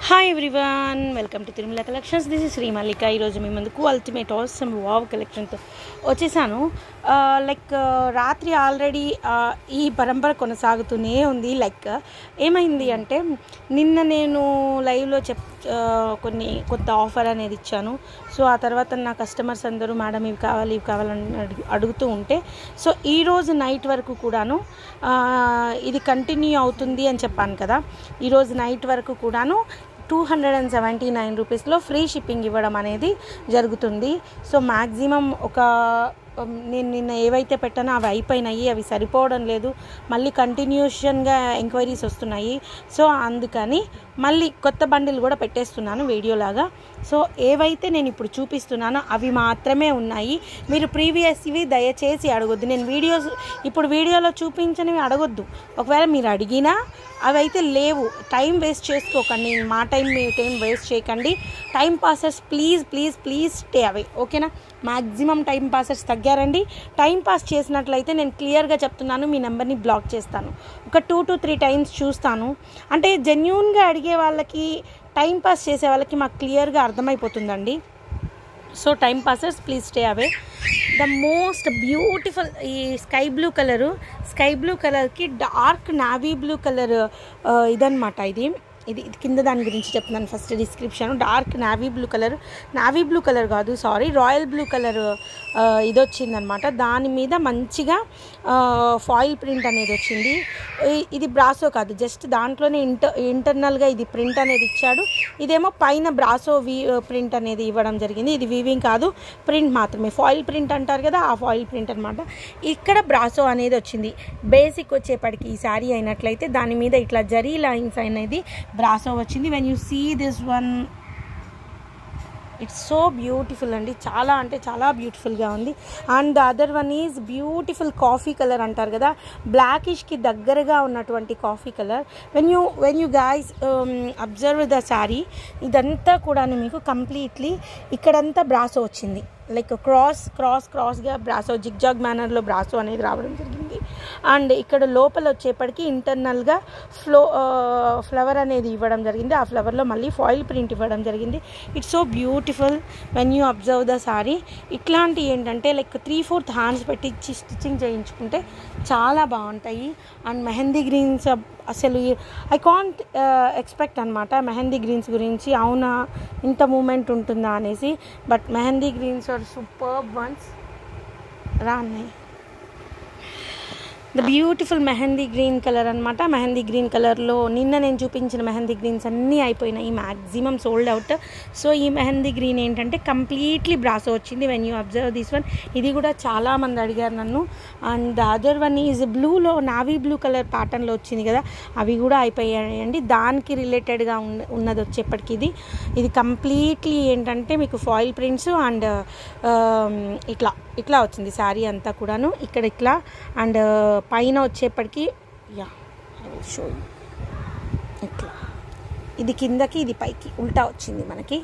hi everyone welcome to Tirumala collections this is Sri Mallika ఈరోజు మీ ముందుకు అల్టిమేట్ ఆసమ్ వావ్ కలెక్షన్తో వచ్చేసాను లైక్ రాత్రి ఆల్రెడీ ఈ పరంపర కొనసాగుతూనే ఉంది లైక్ ఏమైంది అంటే నిన్న నేను లైవ్లో చెప్ ఆ, కొన్ని కొత్త ఆఫర్ అనేది ఇచ్చాను సో ఆ తర్వాత నా కస్టమర్స్ అందరూ మేడం ఇవి కావాలి ఇవి కావాలని అడుగు అడుగుతూ ఉంటే సో ఈరోజు నైట్ వరకు కూడాను ఆ, ఇది కంటిన్యూ అవుతుంది అని చెప్పాను కదా ఈరోజు నైట్ వరకు కూడాను two hundred and seventy nine రూపీస్లో ఫ్రీ షిప్పింగ్ ఇవ్వడం అనేది జరుగుతుంది సో మ్యాక్సిమం ఒక ఉమ్, నేను నిన్న ఏవైతే పెట్టానో అవి అయిపోయినాయి అవి సరిపోవడం లేదు మళ్ళీ కంటిన్యూషన్గా ఎంక్వైరీస్ వస్తున్నాయి సో అందుకని మళ్ళీ కొత్త బండిల్ కూడా పెట్టేస్తున్నాను వీడియోలాగా సో ఏవైతే నేను ఇప్పుడు చూపిస్తున్నానో అవి మాత్రమే ఉన్నాయి మీరు ప్రీవియస్వి దయచేసి అడగొద్దు నేను వీడియోస్ ఇప్పుడు వీడియోలో చూపించనివి అడగొద్దు ఒకవేళ మీరు అడిగినా అవి అయితే లేవు టైం వేస్ట్ చేసుకోకండి మా టైం మీ టైం వేస్ట్ చేయకండి time passers please please please stay away ఓకేనా మ్యాక్సిమం టైం పాసర్స్ తగ్గారండి టైం పాస్ చేసినట్లయితే నేను క్లియర్గా చెప్తున్నాను మీ నెంబర్ని బ్లాక్ చేస్తాను ఒక టూ టు త్రీ టైమ్స్ చూస్తాను అంటే జెన్యున్గా అడిగే వాళ్ళకి టైం పాస్ చేసే వాళ్ళకి మాకు క్లియర్గా అర్థమైపోతుందండి so time passers please stay away the most beautiful ఈ sky blue colour sky blue కలర్కి డార్క్ నావీ బ్లూ కలర్ ఇదనమాట ఇది ఇది ఇది కింద దాని గురించి చెప్తున్నాను first description dark navy blue colour navy blue colour కాదు సారీ రాయల్ బ్లూ కలర్ ఇది వచ్చిందనమాట దాని మీద మంచిగా ఫాయిల్ ప్రింట్ అనేది వచ్చింది ఈ- ఇది బ్రాసో కాదు జస్ట్ దాంట్లోనే ఇంటర్ ఇంటర్నల్గా ఇది ప్రింట్ అనేది ఇచ్చాడు ఇదేమో పైన బ్రాసో వీ ప్రింట్ అనేది ఇవ్వడం జరిగింది ఇది వీవింగ్ కాదు ప్రింట్ మాత్రమే ఫాయిల్ ప్రింట్ అంటారు కదా ఆ ఫాయిల్ ప్రింట్ అనమాట ఇక్కడ బ్రాసో అనేది వచ్చింది బేసిక్ వచ్చేపటికి ఈ శారీ అయినట్లయితే దాని మీద ఇట్లా జరీ లైన్స్ అనేది బ్రాసో వచ్చింది when you see this one it's so beautiful అండి చాలా అంటే చాలా బ్యూటిఫుల్గా ఉంది and the other one is beautiful coffee colour అంటారు కదా బ్లాకిష్కి దగ్గరగా ఉన్నటువంటి coffee colour when you when you guys observe the sari ఇదంతా కూడా మీకు కంప్లీట్లీ ఇక్కడంతా బ్రాసో వచ్చింది లైక్ క్రాస్ క్రాస్ క్రాస్గా బ్రాసో జిగ్జాగ్ మేనర్లో బ్రాసో అనేది రావడం జరిగింది అండ్ ఇక్కడ లోపల వచ్చేప్పటికి ఇంటర్నల్గా ఫ్లో ఫ్లవర్ అనేది ఇవ్వడం జరిగింది ఆ ఫ్లవర్లో మళ్ళీ ఫాయిల్ ప్రింట్ ఇవ్వడం జరిగింది it's so beautiful when you observe the sari ఇట్లాంటి ఏంటంటే లైక్ త్రీ ఫోర్త్ హ్యాండ్స్ పెట్టి స్టిచ్చింగ్ చేయించుకుంటే చాలా బాగుంటాయి అండ్ మెహందీ గ్రీన్స్ అసలు ఐ కాంట్ ఎక్స్పెక్ట్ అనమాట మెహందీ గ్రీన్స్ గురించి అవునా ఇంత మూమెంట్ ఉంటుందా అనేసి but mehndi greens are super ones రా అన్నయ్య the beautiful mehndi green colour అనమాట మెహందీ గ్రీన్ కలర్లో నిన్న నేను చూపించిన మెహందీ గ్రీన్స్ అన్నీ అయిపోయినాయి మ్యాక్సిమం సోల్డ్ అవుట్ సో ఈ మెహందీ గ్రీన్ ఏంటంటే కంప్లీట్లీ బ్రాసో వచ్చింది when you observe this one ఇది కూడా చాలామంది అడిగారు నన్ను and the other one is బ్లూలో నావీ బ్లూ కలర్ ప్యాటర్న్లో వచ్చింది కదా అవి కూడా అయిపోయాయండి దానికి రిలేటెడ్గా ఉన్న ఉన్నది వచ్చేప్పటికి ఇది ఇది కంప్లీట్లీ ఏంటంటే మీకు ఫాయిల్ ప్రింట్స్ అండ్ ఇట్లా ఇట్లా వచ్చింది శారీ అంతా కూడాను ఇక్కడ ఇట్లా అండ్ పైన వచ్చేప్పటికి యా షో ఇట్లా ఇది కిందకి ఇది పైకి ఉల్టా వచ్చింది మనకి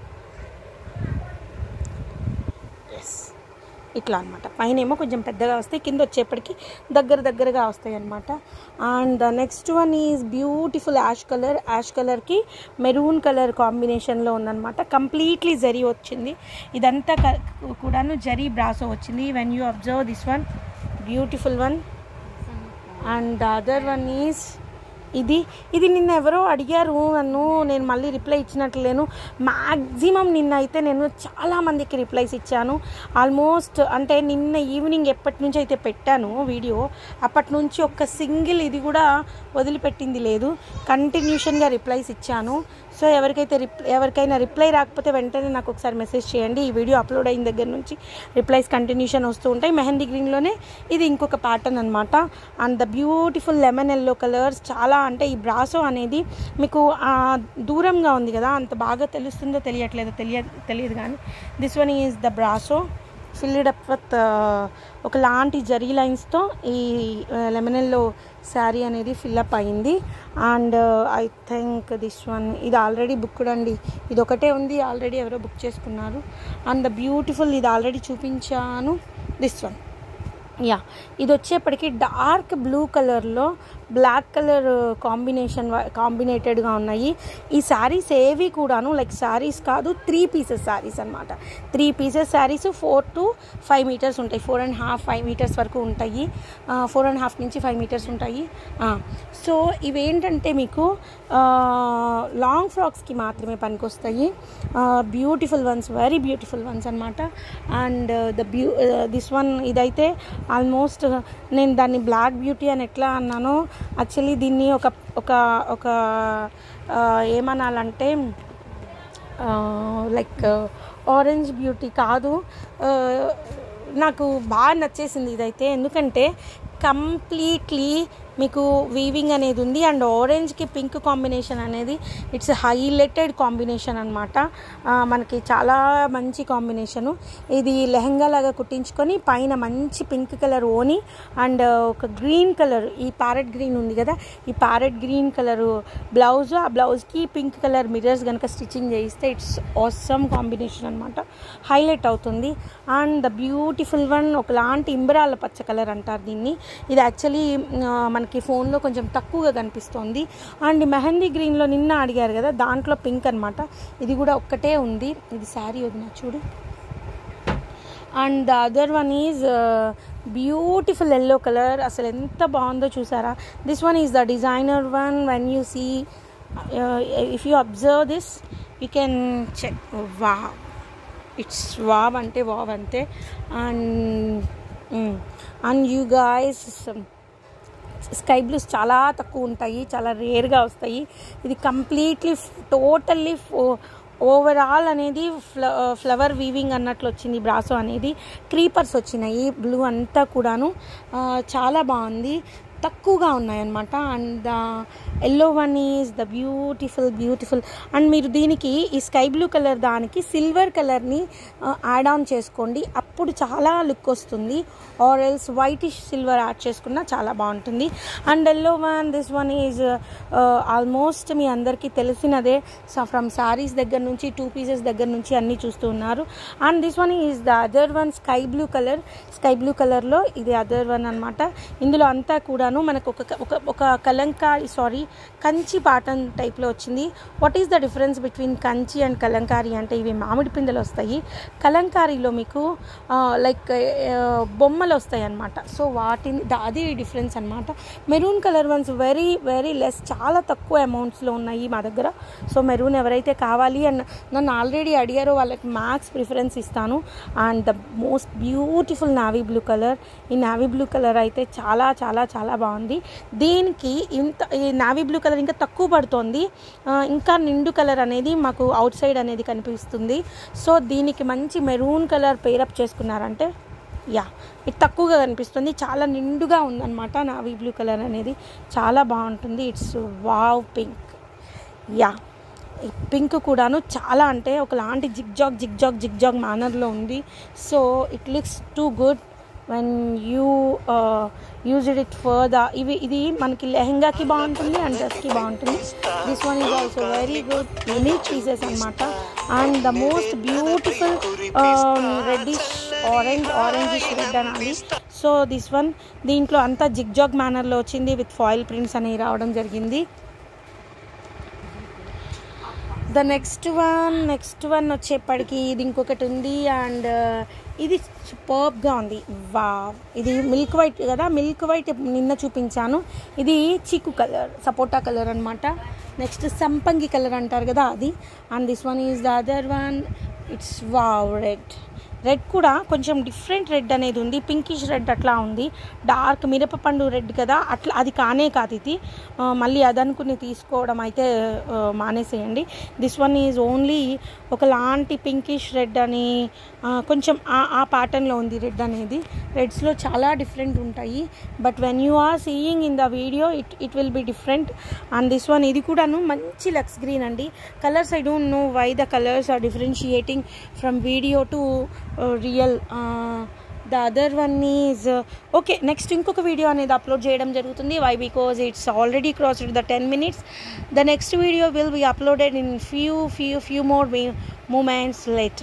ఎస్ ఇట్లా అనమాట పైన ఏమో కొంచెం పెద్దగా వస్తాయి కింద వచ్చేప్పటికి దగ్గర దగ్గరగా వస్తాయి అనమాట and the next one is beautiful ash colour ash కలర్కి మెరూన్ కలర్ కాంబినేషన్లో ఉందన్నమాట కంప్లీట్లీ జరీ వచ్చింది ఇదంతా క- కూడాను జరీ బ్రాసో వచ్చింది when you observe this one beautiful one and the other one is ఇది ఇది నిన్న ఎవరో అడిగారు నన్ను నేను మళ్ళీ రిప్లై ఇచ్చినట్లు లేను మ్యాక్సిమం నిన్న అయితే నేను చాలామందికి రిప్లైస్ ఇచ్చాను ఆల్మోస్ట్ అంటే నిన్న ఈవినింగ్ ఎప్పటి నుంచి అయితే పెట్టాను వీడియో అప్పటి నుంచి ఒక్క సింగిల్ ఇది కూడా వదిలిపెట్టింది లేదు కంటిన్యూషన్గా రిప్లైస్ ఇచ్చాను సో ఎవరికైతే రిప్ ఎవరికైనా రిప్లై రాకపోతే వెంటనే నాకు ఒకసారి మెసేజ్ చేయండి ఈ వీడియో అప్లోడ్ అయిన దగ్గర నుంచి రిప్లైస్ కంటిన్యూషన్ వస్తూ ఉంటాయి మెహందీ గ్రీన్లోనే ఇది ఇంకొక ప్యాటర్న్ అనమాట and the beautiful lemon yellow colours చాలా అంటే ఈ బ్రాసో అనేది మీకు ఆ, దూరంగా ఉంది కదా అంత బాగా తెలుస్తుందో తెలియట్లేదో తెలియ తెలియదు కానీ this one is the brasso filled up with ఒకలాంటి జరీ లైన్స్తో ఈ లెమనెల్లో శారీ అనేది ఫిల్అప్ అయింది and I think this one ఇది ఆల్రెడీ బుక్డ్ అండి ఇది ఒకటే ఉంది ఆల్రెడీ ఎవరో బుక్ చేసుకున్నారు అండ్ ద బ్యూటిఫుల్ ఇది ఆల్రెడీ చూపించాను దిస్ వన్ యా ఇది వచ్చేప్పటికి డార్క్ బ్లూ కలర్లో బ్లాక్ కలర్ కాంబినేషన్ కాంబినేటెడ్గా ఉన్నాయి ఈ శారీస్ ఏవి కూడాను లైక్ శారీస్ కాదు త్రీ పీసెస్ శారీస్ అనమాట three pieces saris four to five metres ఉంటాయి four and half five metres వరకు ఉంటాయి ఫోర్ అండ్ హాఫ్ నుంచి ఫైవ్ మీటర్స్ ఉంటాయి సో ఇవేంటంటే మీకు లాంగ్ ఫ్రాక్స్కి మాత్రమే పనికొస్తాయి beautiful ones very beautiful ones అనమాట and the beau this one ఇదైతే ఆల్మోస్ట్ నేను దాన్ని బ్లాక్ బ్యూటీ అని ఎట్లా అన్నానో యాక్చువల్లీ దీన్ని ఒక ఒక ఒక ఆ, ఏమనాలంటే లైక్ ఆరెంజ్ బ్యూటీ కాదు ఆ, నాకు బాగా నచ్చేసింది ఇదైతే ఎందుకంటే కంప్లీట్లీ మీకు వీవింగ్ అనేది ఉంది అండ్ ఆరెంజ్కి పింక్ కాంబినేషన్ అనేది ఇట్స్ హైలైటెడ్ కాంబినేషన్ అనమాట మనకి చాలా మంచి కాంబినేషను ఇది లెహంగా లాగా కుట్టించుకొని పైన మంచి పింక్ కలర్ ఓని అండ్ ఒక గ్రీన్ కలర్ ఈ ప్యారెట్ గ్రీన్ ఉంది కదా ఈ ప్యారెట్ గ్రీన్ కలర్ బ్లౌజ్ ఆ బ్లౌజ్కి పింక్ కలర్ మిరర్స్ కనుక స్టిచ్చింగ్ చేయిస్తే ఇట్స్ ఆసమ్ కాంబినేషన్ అనమాట హైలైట్ అవుతుంది అండ్ ద బ్యూటిఫుల్ వన్ ఒకలాంటి ఇంబరాల పచ్చ కలర్ అంటారు దీన్ని ఇది యాక్చువల్లీ మనకి ఫోన్లో కొంచెం తక్కువగా కనిపిస్తోంది అండ్ మెహందీ గ్రీన్లో నిన్న అడిగారు కదా దాంట్లో పింక్ అనమాట ఇది కూడా ఒక్కటే ఉంది ఇది శారీ వదిన చూడు and the other one is beautiful yellow colour అసలు ఎంత బాగుందో చూసారా this one is the designer one when you see if you observe this you can check వా ఇట్స్ వావ్ అంటే వావ్ అంతే and and you guys sky blues చాలా తక్కువ ఉంటాయి చాలా రేర్గా వస్తాయి ఇది కంప్లీట్లీ టోటల్లీ ఓవరాల్ అనేది ఫ్ల ఫ్లవర్ వీవింగ్ అన్నట్లు వచ్చింది బ్రాసో అనేది క్రీపర్స్ వచ్చినాయి బ్లూ అంతా కూడాను ఆ, చాలా బాగుంది తక్కువగా ఉన్నాయన్నమాట and the yellow one is the beautiful beautiful and మీరు దీనికి ఈ స్కై బ్లూ కలర్ దానికి సిల్వర్ కలర్ని యాడ్ ఆన్ చేసుకోండి అప్పుడు చాలా లుక్ వస్తుంది or else whitish silver add చేసుకున్నా చాలా బాగుంటుంది and yellow one this one is almost మీ అందరికీ తెలిసినదే సో ఫ్రమ్ శారీస్ దగ్గర నుంచి టూ పీసెస్ దగ్గర నుంచి అన్నీ చూస్తూ ఉన్నారు and this one is the other one sky blue colour sky blue కలర్లో ఇది అదర్ వన్ అనమాట ఇందులో అంతా కూడాను మనకు ఒక ఒక ఒక కలంకారీ సారీ కంచి పాటన్ టైప్లో వచ్చింది what is the difference between Kanchi and Kalamkari అంటే ఇవి మామిడి పిందెలు వస్తాయి కలంకారీలో మీకు లైక్ బొమ్మలు వస్తాయి అన్నమాట సో వాటిని ద- అది డిఫరెన్స్ అనమాట maroon colour ones very very less చాలా తక్కువ అమౌంట్స్లో ఉన్నాయి మా దగ్గర సో మెరూన్ ఎవరైతే కావాలి అండ్ నన్ను ఆల్రెడీ అడిగారో వాళ్ళకి మ్యాక్స్ ప్రిఫరెన్స్ ఇస్తాను and the most beautiful navy blue colour ఈ నావీ బ్లూ కలర్ అయితే చాలా చాలా చాలా బాగుంది దీనికి ఇంత ఈ నావీ బ్లూ కలర్ ఇంకా తక్కువ పడుతోంది ఆ, ఇంకా నిండు కలర్ అనేది మాకు అవుట్ సైడ్ అనేది కనిపిస్తుంది సో దీనికి మంచి మెరూన్ కలర్ పేరప్ చేసుకున్నారంటే యా ఇది తక్కువగా కనిపిస్తుంది చాలా నిండుగా ఉందన్నమాట నావీ బ్లూ కలర్ అనేది చాలా బాగుంటుంది ఇట్స్ వావ్ పింక్ యా ఈ పింక్ కూడాను చాలా అంటే ఒకలాంటి జిగ్జాగ్ జిగ్జాగ్ జిగ్జాగ్ మేనర్లో ఉంది so it looks too good when you use it further ఇవి ఇది మనకి లెహంగాకి బాగుంటుంది అండ్ డ్రెస్కి బాగుంటుంది this one is also very good unique pieces అనమాట and the most beautiful reddish orange orange red అనాలి సో దిస్ వన్ దీంట్లో అంతా జిగ్జాగ్ మేనర్లో వచ్చింది విత్ ఫాయిల్ ప్రింట్స్ అనేవి రావడం జరిగింది the next one next one వచ్చేప్పటికి ఇది ఇంకొకటి ఉంది అండ్ ఇది సూపర్బ్గా ఉంది వా ఇది మిల్క్ వైట్ కదా మిల్క్ వైట్ నిన్న చూపించాను ఇది చీకు కలర్ సపోటా కలర్ అనమాట నెక్స్ట్ సంపంగి కలర్ అంటారు కదా అది and this one is the other one it's wow red red కూడా కొంచెం డిఫరెంట్ రెడ్ అనేది ఉంది పింకిష్ రెడ్ అట్లా ఉంది డార్క్ మిరపపండు రెడ్ కదా అట్లా అది కానే కాదు ఇది ఆ, మళ్ళీ అదనుకుని తీసుకోవడం అయితే ఆ, మానేసేయండి దిస్ వన్ ఈజ్ ఓన్లీ ఒకలాంటి పింకిష్ రెడ్ అని ఆ, కొంచెం ఆ ఆ ప్యాటర్న్లో ఉంది రెడ్ అనేది రెడ్స్లో చాలా డిఫరెంట్ ఉంటాయి but when you are seeing in the video it it will be different and this one ఇది కూడాను మంచి లక్స్ గ్రీన్ అండి colours I don't know why the colours are differentiating from video to real the other one is okay next ఇంకొక video అనేది upload చేయడం జరుగుతుంది why because it's already crossed the ten minutes the next video will be uploaded in few few few more moments later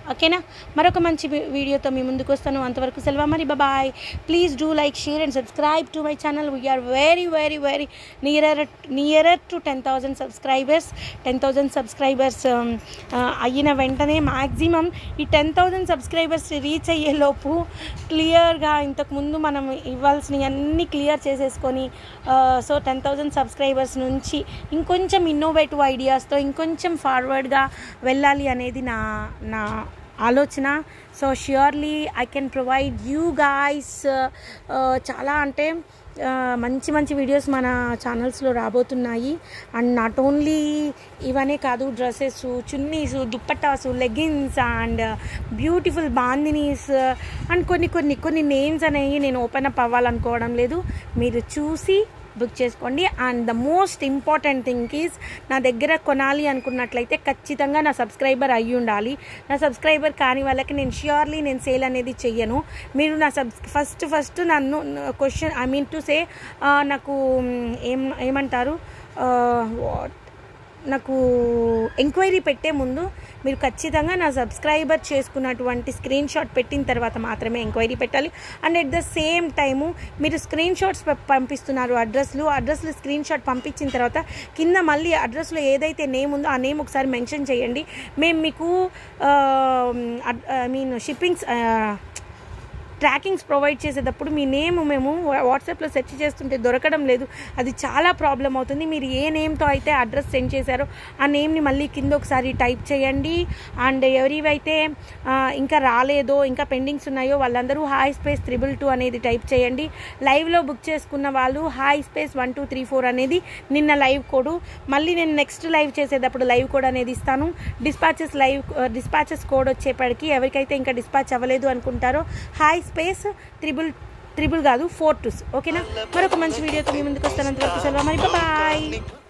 ఓకేనా మరొక మంచి వి- వీడియోతో మీ ముందుకు వస్తాను అంతవరకు సెలవు మరి bye please do like share and subscribe to my channel we're very very very nearer nearer to ten thousand subscribers ten thousand subscribers అయిన వెంటనే మ్యాక్సిమం ఈ టెన్ థౌజండ్ సబ్స్క్రైబర్స్ రీచ్ అయ్యేలోపు క్లియర్గా ఇంతకుముందు మనం ఇవ్వాల్సినవి అన్నీ క్లియర్ చేసేసుకొని సో టెన్ థౌజండ్ సబ్స్క్రైబర్స్ నుంచి ఇంకొంచెం ఇన్నోవేటివ్ ఐడియాస్తో ఇంకొంచెం ఫార్వర్డ్గా వెళ్ళాలి అనేది నా నా ఆలోచన so surely I can provide you guys చాలా అంటే ఆ, మంచి మంచి వీడియోస్ మన ఛానల్స్లో రాబోతున్నాయి అండ్ నాట్ ఓన్లీ ఇవనే కాదు dresses chunnis dupattas leggings and beautiful bandhanis and కొన్ని కొన్ని కొన్ని నేమ్స్ అనేవి నేను ఓపెన్ అప్ అవ్వాలనుకోవడం లేదు మీరు చూసి బుక్ చేసుకోండి and the most important thing is నా దగ్గర కొనాలి అనుకున్నట్లయితే ఖచ్చితంగా నా సబ్స్క్రైబర్ అయ్యి ఉండాలి నా సబ్స్క్రైబర్ కాని వాళ్ళకి నేను ష్యూర్లీ నేను సేల్ అనేది చెయ్యను మీరు నా సబ్స్ ఫస్ట్ ఫస్ట్ నన్ను question I mean to say నాకు మ్, ఏం ఏమంటారు వాట్ నాకు ఎంక్వైరీ పెట్టే ముందు మీరు ఖచ్చితంగా నా సబ్స్క్రైబర్ చేసుకున్నటువంటి స్క్రీన్ షాట్ పెట్టిన తర్వాత మాత్రమే ఎంక్వైరీ పెట్టాలి and at the same time మీరు స్క్రీన్ షాట్స్ పంపిస్తున్నారు అడ్రస్లు అడ్రస్లు స్క్రీన్ షాట్ పంపించిన తర్వాత కింద మళ్ళీ అడ్రస్లో ఏదైతే నేమ్ ఉందో ఆ నేమ్ ఒకసారి మెన్షన్ చేయండి మేము మీకు I mean shippings trackings provide చేసేటప్పుడు మీ నేమ్ మేము వాట్సాప్లో సెర్చ్ చేస్తుంటే దొరకడం లేదు అది చాలా ప్రాబ్లం అవుతుంది మీరు ఏ నేమ్తో అయితే అడ్రస్ సెండ్ చేశారో ఆ నేమ్ని మళ్ళీ కింద ఒకసారి టైప్ చేయండి అండ్ ఎవరివైతే ఆ, ఇంకా రాలేదో ఇంకా పెండింగ్స్ ఉన్నాయో వాళ్ళందరూ హాయ్ స్పేస్ త్రిబుల్ టూ అనేది టైప్ చేయండి లైవ్లో బుక్ చేసుకున్న వాళ్ళు hi space one two three four అనేది నిన్న లైవ్ కోడ్ మళ్ళీ నేను నెక్స్ట్ లైవ్ చేసేటప్పుడు లైవ్ కోడ్ అనేది ఇస్తాను డిస్పాచెస్ లైవ్ డిస్పాచెస్ కోడ్ వచ్చేప్పటికి ఎవరికైతే ఇంకా డిస్పాచ్ అవ్వలేదు అనుకుంటారో హాయ్ స్పేస్ త్రిబుల్ త్రిబుల్ కాదు ఫోర్ టూస్ ఓకేనా మరొక మంచి వీడియోతో మీ ముందుకు వస్తాను అంతవరకు సెలవు మరి బాయ్